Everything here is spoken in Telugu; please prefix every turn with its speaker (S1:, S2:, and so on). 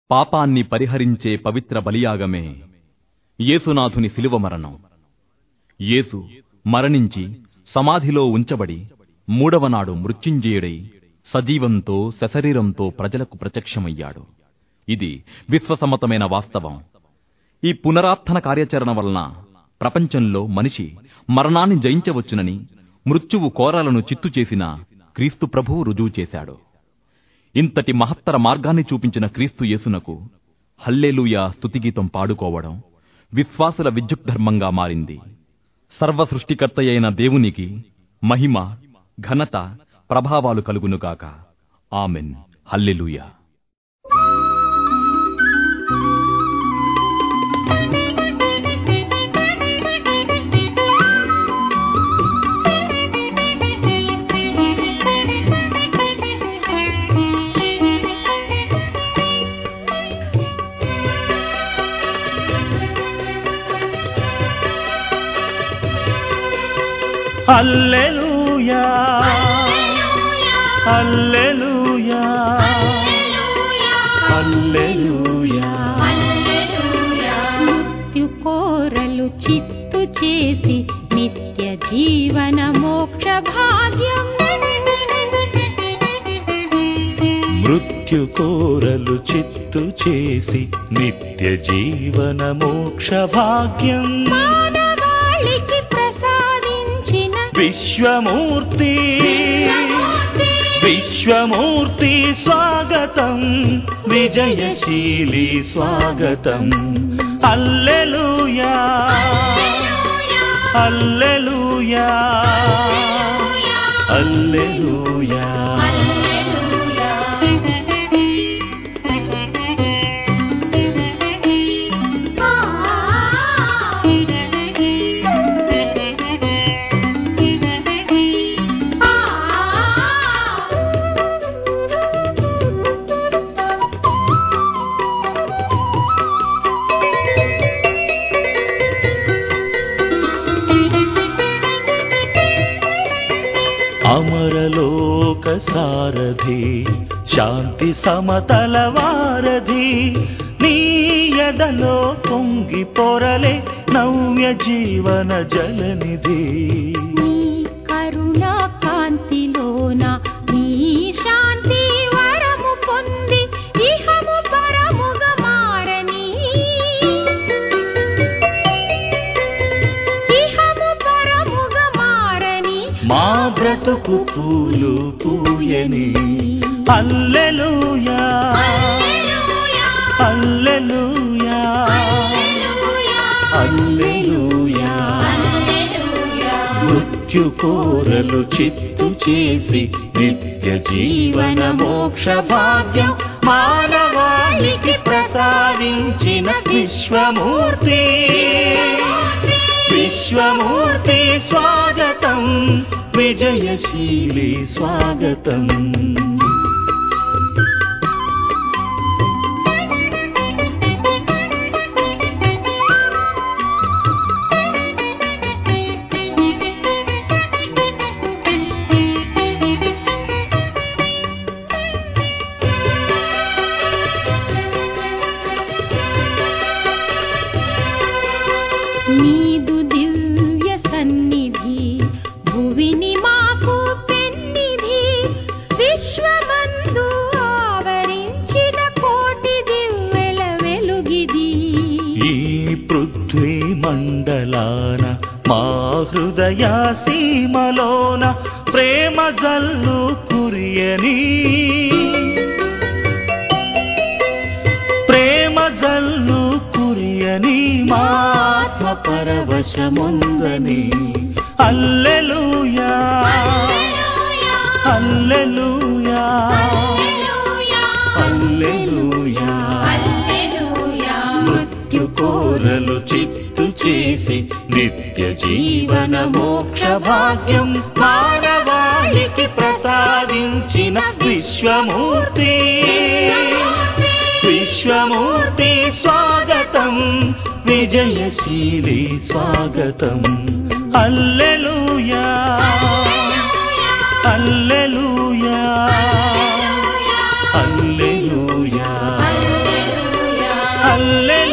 S1: పాపాన్ని పరిహరించే పవిత్ర బలియాగమే యేసునాథుని శిలువ మరణం యేసు మరణించి సమాధిలో ఉంచబడి మూడవనాడు మృత్యుంజయుడై సజీవంతో సశరీరంతో ప్రజలకు ప్రత్యక్షమయ్యాడు ఇది విశ్వసమ్మతమైన వాస్తవం ఈ పునరాత్థన కార్యాచరణ వలన ప్రపంచంలో మనిషి మరణాన్ని జయించవచ్చునని మృత్యువు కోరలను చిత్తు చేసిన క్రీస్తు ప్రభువు రుజువు చేశాడు ఇంతటి మహత్తర మార్గాన్ని చూపించిన క్రీస్తు యేసునకు హల్లెలూయా స్తుతిగీతం పాడుకోవడం విశ్వాసుల విద్యుక్ధర్మంగా మారింది సర్వ సృష్టికర్తయైన దేవునికి మహిమ ఘనత ప్రభావాలు కలుగునుగాక ఆమెన్ హల్లెలూయా
S2: హల్లెలూయా హల్లెలూయా హల్లెలూయా
S3: మృత్యు కోరలు చిత్తు చేసి నిత్య జీవన మోక్ష భాగ్యం
S2: మృత్యు కోరలు చిత్తు చేసి నిత్య జీవన మోక్ష భాగ్యం
S3: మానవాళికి ప్రసాదించిన
S2: విశ్వమూర్తి విశ్వమూర్తి స్వాగతం విజయశీలి స్వాగతం హల్లెలూయా హల్లెలూయా హల్లెలూయా అమరలోక సారథి శాంతి సమతల వారధి నీ ఎదలో పొంగి పొరలే నవ్య జీవన జలనిధి
S3: నీ కరుణా కాంతిలోన నీ శాంతి వరము పొంది ఇహము పరముగా మారని ఇహము పరముగా మారని
S2: మా బ్రతుకు పూలు పూయని హల్లెలూయా హల్లెలూయా హల్లెలూయా మృత్యు కోరలు చిత్తు చేసి నిత్య జీవన మోక్ష భాగ్యం మానవాళికి ప్రసాదించిన విశ్వమూర్తి విశ్వమూర్తి స్వాగతం విజయశీలి స్వాగతం
S3: నీదు దివ్య సన్నిధి భువిని మాకు పెన్నిధి విశ్వమందు ఆవరించిన కోటి దివ్వెల వెలుగిది
S2: ఈ పృథ్వీ మండలాన మా హృదయ సీమలోన ప్రేమ జల్లు కురియని ప్రేమ జల్లు కురియని మా ఆత్మ పరవశముందని అల్లెలూయా అల్లెలూయా అల్లెలూయా మృత్యు కోరలు చిత్తు చేసి నిత్య జీవన మోక్ష భాగ్యం మానవాళికి ప్రసాదించిన విశ్వమూర్తి విశ్వమూర్తి స్వాగతం విజయశీలి స్వాగతం అల్లెలూయా అల్లెలూయా అల్లెలూయా హల్లెలూయా